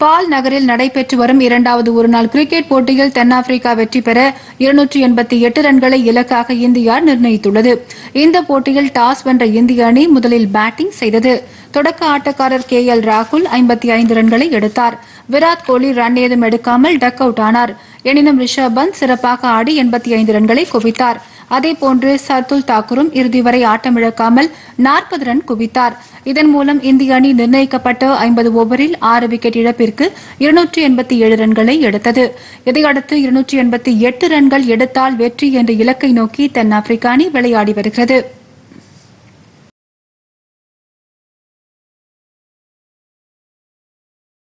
பால் நகரில் நடைபெற்று வரும் இரண்டாவது ஒருநாள் கிரிக்கெட் போட்டியில் தென்னாப்பிரிக்கா வெற்றி பெற இருநூற்றி எண்பத்தி எட்டு ரன்களை இலக்காக இந்தியா நிர்ணயித்துள்ளது இந்த போட்டியில் டாஸ் வென்ற இந்திய அணி முதலில் பேட்டிங் செய்தது தொடக்க ஆட்டக்காரர் கே எல் ராகுல் ஐம்பத்தி ஐந்து ரன்களை எடுத்தார் விராட் கோலி ரன் ஏதும் எடுக்காமல் டக் அவுட் ஆனார் எனினும் ரிஷப் பந்த் சிறப்பாக ஆடி எண்பத்தி ஐந்து ரன்களை குவித்தார் அதேபோன்று சர்துல் தாக்கூரும் இறுதி வரை ஆட்டமிழக்காமல் நாற்பது ரன் குவித்தார் இதன் மூலம் இந்திய அணி நிர்ணயிக்கப்பட்ட ஐம்பது ஓவரில் ஆறு விக்கெட் இழப்பிற்கு இருநூற்றி எண்பத்தி ஏழு ரன்களை எடுத்தது இதையடுத்து இருநூற்றி எண்பத்தி எட்டு ரன்கள் எடுத்தால் வெற்றி என்ற இலக்கை நோக்கி தென்னாப்பிரிக்க அணி விளையாடி வருகிறது